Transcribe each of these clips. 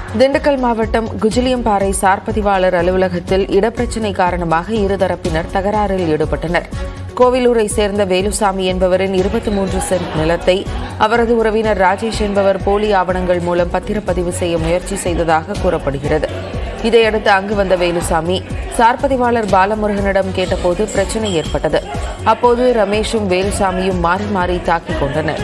திண்டுக்கல் மாவட்டம் குஜிலியம்பாறை சார் பதிவாளர் அலுவலகத்தில் இடப்பிரச்சினை காரணமாக இருதரப்பினர் தகராறில் ஈடுபட்டனர் கோவிலூரை சேர்ந்த வேலுசாமி என்பவரின் இருபத்தி மூன்று சென்ட் நிலத்தை அவரது உறவினர் ராஜேஷ் என்பவர் போலி ஆவணங்கள் மூலம் பத்திரப்பதிவு செய்ய முயற்சி செய்ததாக கூறப்படுகிறது இதையடுத்து அங்கு வந்த வேலுசாமி சார்பதிவாளர் பாலமுருகனிடம் கேட்டபோது பிரச்சனை ஏற்பட்டது அப்போது ரமேஷும் வேலுசாமியும் மாறி மாறி தாக்கிக் கொண்டனர்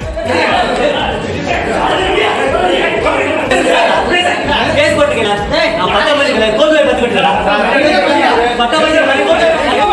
கேஸ் போட்டுக்கலாம் நான் பத்தொன்பது கோவில் பத்து கட்டுறேன் பத்தொன்பது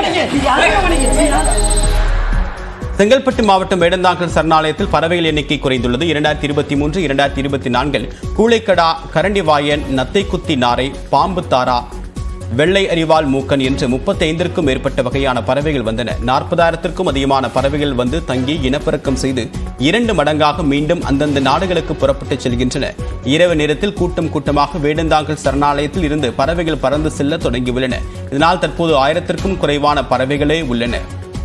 செங்கல்பட்டு மாவட்டம் வேடந்தாங்கல் சரணாலயத்தில் பறவைகள் எண்ணிக்கை குறைந்துள்ளது இரண்டாயிரத்தி இருபத்தி மூன்று இரண்டாயிரத்தி இருபத்தி நான்கில் கூளைக்கடா கரண்டிவாயன் நத்தைக்குத்தி நாரை பாம்பு தாரா வெள்ளை அரிவால் மூக்கன் என்று முப்பத்தி ஐந்திற்கும் மேற்பட்ட வகையான பறவைகள் வந்தன நாற்பதாயிரத்திற்கும் அதிகமான பறவைகள் வந்து தங்கி இனப்பெருக்கம் செய்து இரண்டு மடங்காக மீண்டும் அந்தந்த நாடுகளுக்கு புறப்பட்டு செல்கின்றன இரவு நேரத்தில் கூட்டம் கூட்டமாக வேடந்தாங்கல் சரணாலயத்தில் இருந்து பறவைகள் பறந்து செல்ல தொடங்கியுள்ளன இதனால் தற்போது ஆயிரத்திற்கும் குறைவான பறவைகளே உள்ளன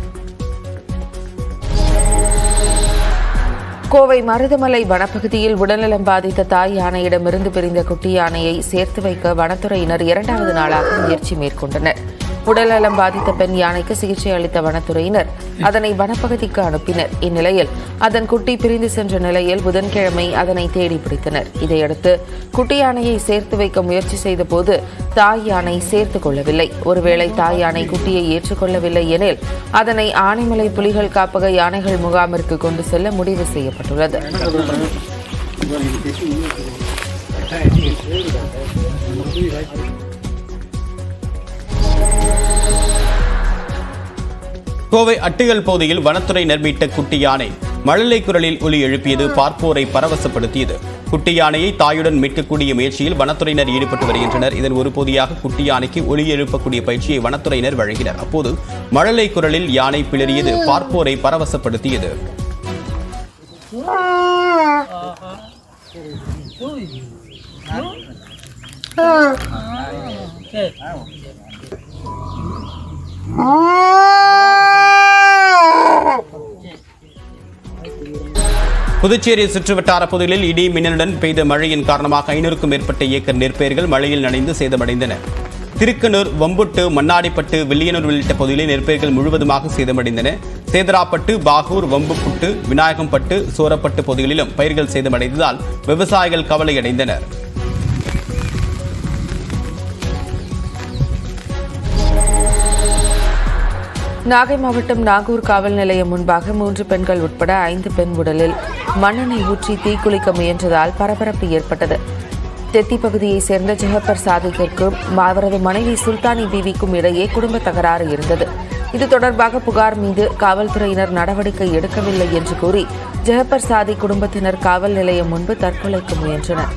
கோவை மருதமலை வனப்பகுதியில் உடல்நலம் பாதித்த தாய் யானையிடமிருந்து பிரிந்த குட்டி யானையை சேர்த்து வைக்க வனத்துறையினர் இரண்டாவது நாளாக முயற்சி மேற்கொண்டனர் உடல்நலம் பாதித்த பெண் யானைக்கு சிகிச்சை அளித்த வனத்துறையினர் அதனை வனப்பகுதிக்கு அனுப்பினர் இந்நிலையில் அதன் குட்டி பிரிந்து சென்ற நிலையில் புதன்கிழமை அதனை தேடி பிடித்தனர் இதையடுத்து குட்டி யானையை சேர்த்து வைக்க முயற்சி செய்தபோது தாய் யானை சேர்த்துக் கொள்ளவில்லை ஒருவேளை தாய் யானை குட்டியை ஏற்றுக்கொள்ளவில்லை எனில் அதனை ஆனைமலை புலிகள் காப்பக யானைகள் முகாமிற்கு கொண்டு செல்ல முடிவு செய்யப்பட்டுள்ளது கோவை அட்டுகள் பகுதியில் வனத்துறையினர் மீட்ட குட்டி யானை மழலை குரலில் ஒலி எழுப்பியது பார்ப்போரை பரவசப்படுத்தியது குட்டி யானையை தாயுடன் மீட்கக்கூடிய முயற்சியில் வனத்துறையினர் ஈடுபட்டு வருகின்றனர் இதன் ஒரு பகுதியாக குட்டி யானைக்கு ஒலி எழுப்பக்கூடிய பயிற்சியை வனத்துறையினர் வழங்கினர் அப்போது மழலை குரலில் யானை பிளறியது பார்ப்போரை பரவசப்படுத்தியது புதுச்சேரி சுற்றுவட்டார பகுதிகளில் இடி மின்னலுடன் பெய்த மழையின் காரணமாக ஐநூறுக்கும் மேற்பட்ட ஏக்கர் நெற்பயிர்கள் மழையில் நனைந்து சேதமடைந்தன திருக்கனூர் வம்புட்டு மண்ணாடிப்பட்டு வில்லியனூர் உள்ளிட்ட பகுதிகளில் நெற்பயிர்கள் முழுவதுமாக சேதமடைந்தன சேதராப்பட்டு பாகூர் வம்புப்புட்டு விநாயகம்பட்டு சோரப்பட்டு பகுதிகளிலும் பயிர்கள் சேதமடைந்ததால் விவசாயிகள் கவலையடைந்தனர் நாகை மாவட்டம் நாகூர் காவல் நிலையம் முன்பாக மூன்று பெண்கள் உட்பட ஐந்து பெண் உடலில் மண்ணெண்ணெய் ஊற்றி தீக்குளிக்க முயன்றதால் பரபரப்பு ஏற்பட்டது தெத்தி பகுதியைச் சேர்ந்த ஜெஹப்பர் சாதிக்கிற்கும் அவரது மனைவி சுல்தானி பீவிக்கும் இடையே குடும்ப தகராறு இருந்தது இது தொடர்பாக புகார் மீது காவல்துறையினர் நடவடிக்கை எடுக்கவில்லை என்று கூறி ஜெஹப்பர் சாதி குடும்பத்தினர் காவல் நிலையம் முன்பு தற்கொலைக்கு முயன்றனர்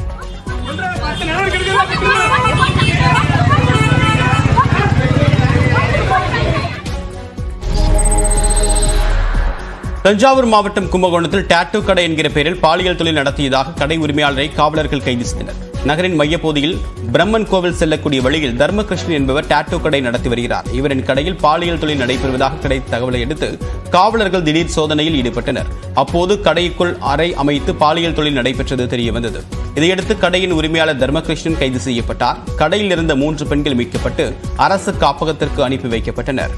தஞ்சாவூர் மாவட்டம் கும்பகோணத்தில் டாட்டூ கடை என்கிற பெயரில் பாலியல் தொழில் நடத்தியதாக கடை உரிமையாளரை காவலர்கள் கைது செய்தனர் நகரின் மையப்பகுதியில் பிரம்மன் கோவில் செல்லக்கூடிய வழியில் தர்மகிருஷ்ணன் என்பவர் டாட்டூ கடை நடத்தி வருகிறார் இவரின் கடையில் பாலியல் தொழில் நடைபெறுவதாக கிடைத்த தகவலை அடுத்து காவலர்கள் திடீர் சோதனையில் ஈடுபட்டனர் அப்போது கடைக்குள் அறை அமைத்து பாலியல் தொழில் நடைபெற்றது தெரிய வந்தது இதையடுத்து கடையின் உரிமையாளர் தர்மகிருஷ்ணன் கைது செய்யப்பட்டார் கடையில் இருந்த மூன்று பெண்கள் மீட்கப்பட்டு அரசு காப்பகத்திற்கு அனுப்பி வைக்கப்பட்டனர்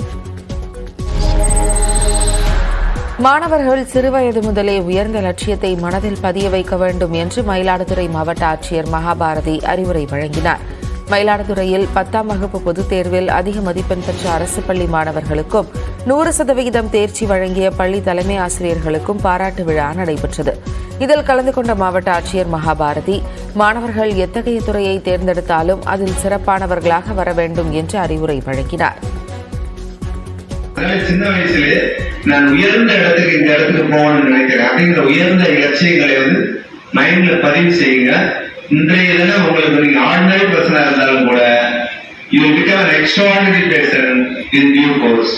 மாணவர்கள் சிறுவயது முதலே உயர்ந்த லட்சியத்தை மனதில் பதிய வைக்க வேண்டும் என்று மயிலாடுதுறை மாவட்ட ஆட்சியர் மகாபாரதி அறிவுரை வழங்கினார் மயிலாடுதுறையில் பத்தாம் வகுப்பு பொதுத் தேர்வில் அதிக மதிப்பெண் பெற்ற அரசு பள்ளி மாணவர்களுக்கும் நூறு சதவிகிதம் தேர்ச்சி வழங்கிய பள்ளி தலைமை ஆசிரியர்களுக்கும் பாராட்டு விழா நடைபெற்றது இதில் கலந்து கொண்ட மாவட்ட ஆட்சியர் மகாபாரதி மாணவர்கள் எத்தகைய துறையை தேர்ந்தெடுத்தாலும் அதில் சிறப்பானவர்களாக வர வேண்டும் என்று அறிவுரை வழங்கினார் அதனால சின்ன வயசுலயே நான் உயர்ந்த இடத்துக்கு இந்த இடத்துக்கு போகணும்னு நினைக்கிறேன் அப்படிங்கிற உயர்ந்த லட்சியங்களை வந்து மைண்ட்ல பதிவு செய்யுங்க இன்றைய தினம் உங்களுக்கு நீங்க ஆர்டினரி பர்சனா இருந்தாலும் கூட you become an extraordinary person in due course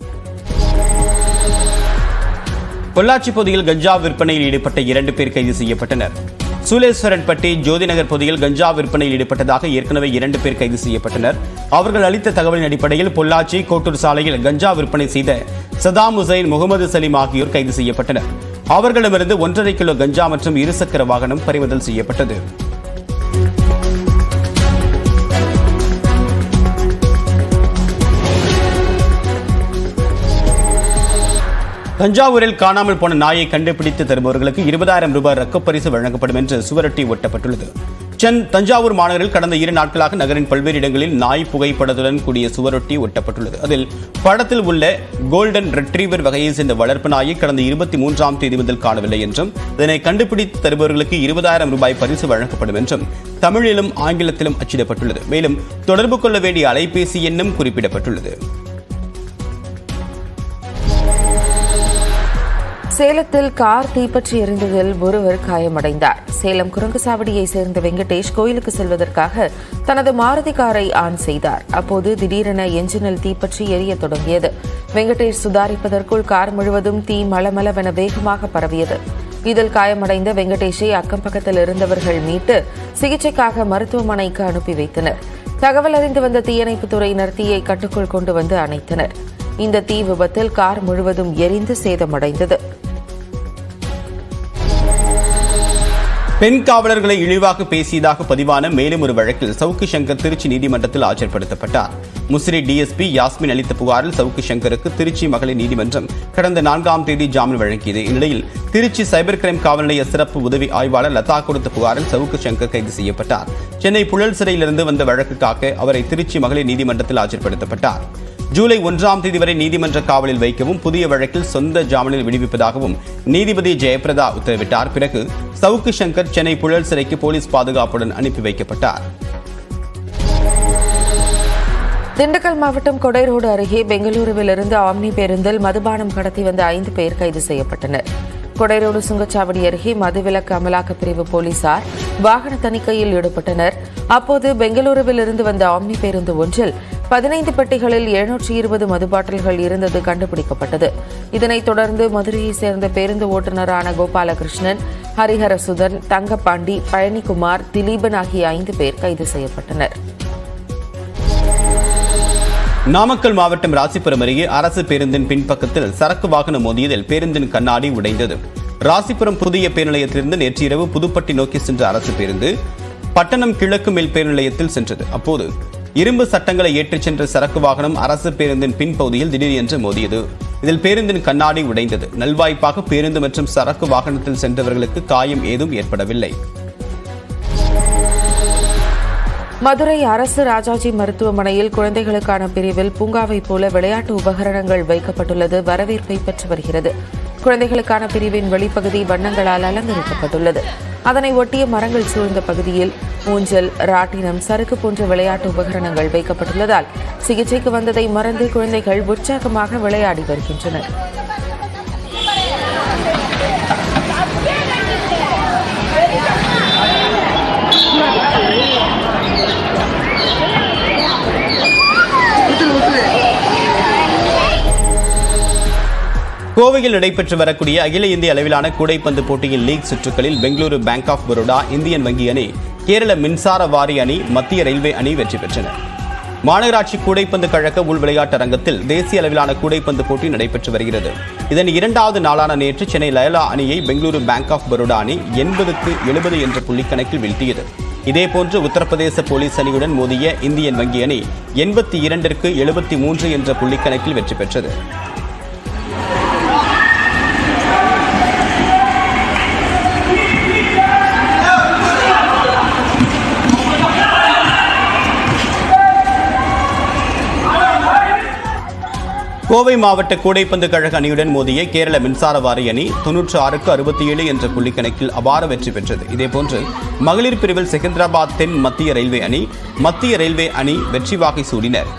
Pollachi பகுதியில் கஞ்சா விற்பனையில் ஈடுபட்ட இரண்டு பேர் கைது செய்யப்பட்டனர் சூலேஸ்வரன்பட்டி ஜோதிநகர் பகுதியில் கஞ்சா விற்பனையில் ஈடுபட்டதாக ஏற்கனவே இரண்டு பேர் கைது செய்யப்பட்டனர் அவர்கள் அளித்த தகவலின் அடிப்படையில் பொள்ளாச்சி கோட்டூர் சாலையில் கஞ்சா விற்பனை செய்த சதாம் ஹுசைன் முகமது சலீம் ஆகியோர் கைது செய்யப்பட்டனர் அவர்களிடமிருந்து ஒன்றரை கிலோ கஞ்சா மற்றும் இருசக்கர வாகனம் பறிமுதல் செய்யப்பட்டது தஞ்சாவூரில் காணாமல் போன நாயை கண்டுபிடித்து தருபவர்களுக்கு இருபதாயிரம் ரூபாய் ரொக்கப்பரிசு வழங்கப்படும் என்று சுவரொட்டி ஒட்டப்பட்டுள்ளது சென் தஞ்சாவூர் மாநகரில் கடந்த இரு நாட்களாக நகரின் பல்வேறு இடங்களில் நாய் புகைப்படத்துடன் கூடிய சுவரொட்டி ஒட்டப்பட்டுள்ளது அதில் படத்தில் உள்ள கோல்டன் ரெட்ரீவர் வகையை சேர்ந்த வளர்ப்பு நாயை கடந்த இருபத்தி மூன்றாம் தேதி முதல் காணவில்லை என்றும் இதனை கண்டுபிடித்து தருபவர்களுக்கு இருபதாயிரம் ரூபாய் பரிசு வழங்கப்படும் என்றும் தமிழிலும் ஆங்கிலத்திலும் அச்சிடப்பட்டுள்ளது மேலும் தொடர்பு கொள்ள வேண்டிய அலைபேசி எண்ணும் குறிப்பிடப்பட்டுள்ளது சேலத்தில் கார் தீப்பற்றி எரிந்ததில் ஒருவர் காயமடைந்தார் சேலம் குரங்குசாவடியை சேர்ந்த வெங்கடேஷ் கோயிலுக்கு செல்வதற்காக தனது மாருதி காரை ஆன் செய்தார் அப்போது திடீரென என்ஜினில் தீப்பற்றி எரியத் தொடங்கியது வெங்கடேஷ் சுதாரிப்பதற்குள் கார் முழுவதும் தீ மளமளவென வேகமாக பரவியது இதில் காயமடைந்த வெங்கடேஷை அக்கம் பக்கத்தில் இருந்தவர்கள் மீட்டு சிகிச்சைக்காக மருத்துவமனைக்கு அனுப்பி வைத்தனர் தகவல் அறிந்து வந்த தீயணைப்புத் துறையினர் தீயை கட்டுக்குள் கொண்டு வந்து அணைத்தனர் இந்த தீ விபத்தில் கார் முழுவதும் எரிந்து சேதமடைந்தது பெண் காவலர்களை இழிவாக பேசியதாக பதிவான மேலும் ஒரு வழக்கில் சவுக்கு சங்கர் திருச்சி நீதிமன்றத்தில் ஆஜர்படுத்தப்பட்டார் முசிறி டிஎஸ்பி யாஸ்மின் அளித்த புகாரில் சவுக்கு சங்கருக்கு திருச்சி மகளிர் நீதிமன்றம் கடந்த நான்காம் தேதி ஜாமீன் வழங்கியது இந்நிலையில் திருச்சி சைபர் கிரைம் காவல் நிலைய சிறப்பு உதவி ஆய்வாளர் லதா கொடுத்த புகாரில் சவுக்கு சங்கர் கைது செய்யப்பட்டார் சென்னை புழல் சிறையிலிருந்து வந்த வழக்குக்காக அவரை திருச்சி மகளிர் நீதிமன்றத்தில் ஆஜர்படுத்தப்பட்டார் ஜூலை ஒன்றாம் தேதி வரை நீதிமன்ற காவலில் வைக்கவும் புதிய வழக்கில் சொந்த ஜாமீனில் விடுவிப்பதாகவும் நீதிபதி ஜெயபிரதா உத்தரவிட்டார் பிறகு சவுக்கு சங்கர் சென்னை புழல் சிறைக்கு போலீஸ் பாதுகாப்புடன் அனுப்பி வைக்கப்பட்டார் திண்டுக்கல் மாவட்டம் கொடைரோடு அருகே பெங்களூருவிலிருந்து ஆம்னி பேருந்தில் மதுபானம் கடத்தி வந்த ஐந்து பேர் கைது செய்யப்பட்டனர் கொடைரோடு சுங்கச்சாவடி அருகே மதுவிலக்கு அமலாக்கப் பிரிவு போலீசார் வாகன தணிக்கையில் ஈடுபட்டனர் அப்போது பெங்களூருவிலிருந்து வந்த ஆம்னி பேருந்து ஒன்றில் பதினைந்து பெட்டிகளில் எழுநூற்றி இருபது மது பாட்டில்கள் இருந்தது கண்டுபிடிக்கப்பட்டது இதனைத் தொடர்ந்து மதுரையைச் சேர்ந்த பேருந்து ஓட்டுநரான கோபாலகிருஷ்ணன் ஹரிஹரசுதன் தங்கப்பாண்டி பழனிக்குமார் திலீபன் ஆகிய ஐந்து பேர் கைது செய்யப்பட்டனர் நாமக்கல் மாவட்டம் ராசிபுரம் அருகே அரசு பேருந்தின் பின்பக்கத்தில் சரக்கு வாகனம் மோதியதில் பேருந்தின் கண்ணாடி உடைந்தது ராசிபுரம் புதிய பேருநிலையத்திலிருந்து நேற்று இரவு புதுப்பட்டி நோக்கி சென்ற அரசு பேருந்து பட்டணம் கிழக்கு மேல் பேருநிலையத்தில் சென்றது அப்போது இரும்பு சட்டங்களை ஏற்றிச் சென்ற சரக்கு வாகனம் அரசு பேருந்தின் பின்பகுதியில் திடீரென்று மோதியது இதில் பேருந்தின் கண்ணாடி உடைந்தது நல்வாய்ப்பாக பேருந்து மற்றும் சரக்கு வாகனத்தில் சென்றவர்களுக்கு காயம் ஏதும் ஏற்படவில்லை மதுரை அரசு ராஜாஜி மருத்துவமனையில் குழந்தைகளுக்கான பிரிவில் பூங்காவைப் போல விளையாட்டு உபகரணங்கள் வைக்கப்பட்டுள்ளது வரவேற்பை பெற்று வருகிறது குழந்தைகளுக்கான பிரிவின் வெளிப்பகுதி வண்ணங்களால் அலங்கரிக்கப்பட்டுள்ளது அதனை ஒட்டிய மரங்கள் சூழ்ந்த பகுதியில் ஊஞ்சல் ராட்டினம் சறுக்கு போன்ற விளையாட்டு உபகரணங்கள் வைக்கப்பட்டுள்ளதால் சிகிச்சைக்கு வந்ததை மறந்து குழந்தைகள் உற்சாகமாக விளையாடி வருகின்றனர் கோவையில் நடைபெற்று வரக்கூடிய அகில இந்திய அளவிலான கூடைப்பந்து போட்டியின் லீக் சுற்றுகளில் Bengaluru bank of Baroda Indian வங்கி அணி கேரள மின்சார வாரிய அணி மத்திய ரயில்வே அணி வெற்றி பெற்றன மாநகராட்சி கூடைப்பந்து கழக உள் விளையாட்டு அரங்கத்தில் தேசிய அளவிலான கூடைப்பந்து போட்டி நடைபெற்று வருகிறது இதன் இரண்டாவது நாளான நேற்று சென்னை லயலா அணியை பெங்களூரு பேங்க் ஆஃப் பரோடா அணி எண்பதுக்கு எழுபது என்ற புள்ளிக்கணக்கில் வீழ்த்தியது இதேபோன்று உத்தரப்பிரதேச போலீஸ் அணியுடன் மோதிய இந்தியன் வங்கி அணி எண்பத்தி இரண்டிற்கு எழுபத்தி மூன்று என்ற புள்ளிக்கணக்கில் வெற்றி பெற்றது கோவை மாவட்ட கூடைப்பந்து கழக அணியுடன் மோதிய கேரள மின்சார வாரிய அணி தொன்னூற்று ஆறுக்கு அறுபத்தி ஏழு என்ற புள்ளிக்கணக்கில் அபார வெற்றி பெற்றது இதேபோன்று மகளிர் பிரிவில் செகந்திராபாத் தென் மத்திய ரயில்வே அணி மத்திய ரயில்வே அணி வெற்றி வாகை சூடினர்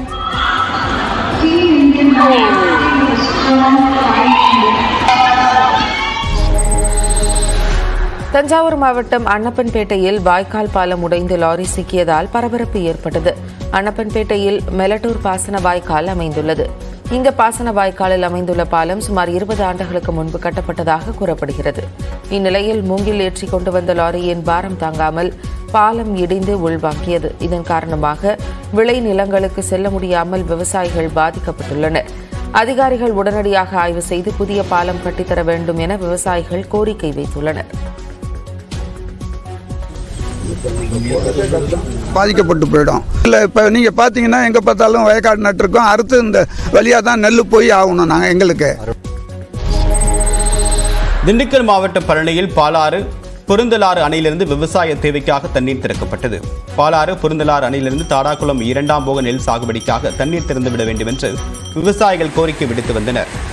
தஞ்சாவூர் மாவட்டம் அன்னப்பன்பேட்டையில் வாய்க்கால் பாலம் உடைந்து லாரி சிக்கியதால் பரபரப்பு ஏற்பட்டது அன்னப்பன்பேட்டையில் மெலட்டூர் பாசன வாய்க்கால் அமைந்துள்ளது இந்த பாசன வாய்க்காலில் அமைந்துள்ள பாலம் சுமார் இருபது ஆண்டுகளுக்கு முன்பு கட்டப்பட்டதாக கூறப்படுகிறது இந்நிலையில் மூங்கில் ஏற்றி கொண்டு வந்த லாரியின் பாரம் தாங்காமல் பாலம் இடிந்து உள்வாங்கியது இதன் காரணமாக விளை நிலங்களுக்கு செல்ல முடியாமல் விவசாயிகள் பாதிக்கப்பட்டுள்ளனர் அதிகாரிகள் உடனடியாக ஆய்வு செய்து புதிய பாலம் கட்டித்தர வேண்டும் என விவசாயிகள் கோரிக்கை வைத்துள்ளனர் பாதிக்கப்பட்டு போயிடும் இல்லை இப்போ நீங்கள் பார்த்தீங்கன்னா எங்கே பார்த்தாலும் வயக்காடு நட்டுருக்கோம் அடுத்து இந்த வழியாக தான் நெல் போய் ஆகணும் நாங்கள் எங்களுக்கு திண்டுக்கல் மாவட்டம் பழனியில் பாலாறு பொருந்தலாறு அணையிலிருந்து விவசாய தேவைக்காக தண்ணீர் திறக்கப்பட்டது பாலாறு பொருந்தலாறு அணையிலிருந்து தாடாக்குளம் இரண்டாம் போக நெல் சாகுபடிக்காக தண்ணீர் திறந்துவிட வேண்டும் என்று விவசாயிகள் கோரிக்கை விடுத்து வந்தனர்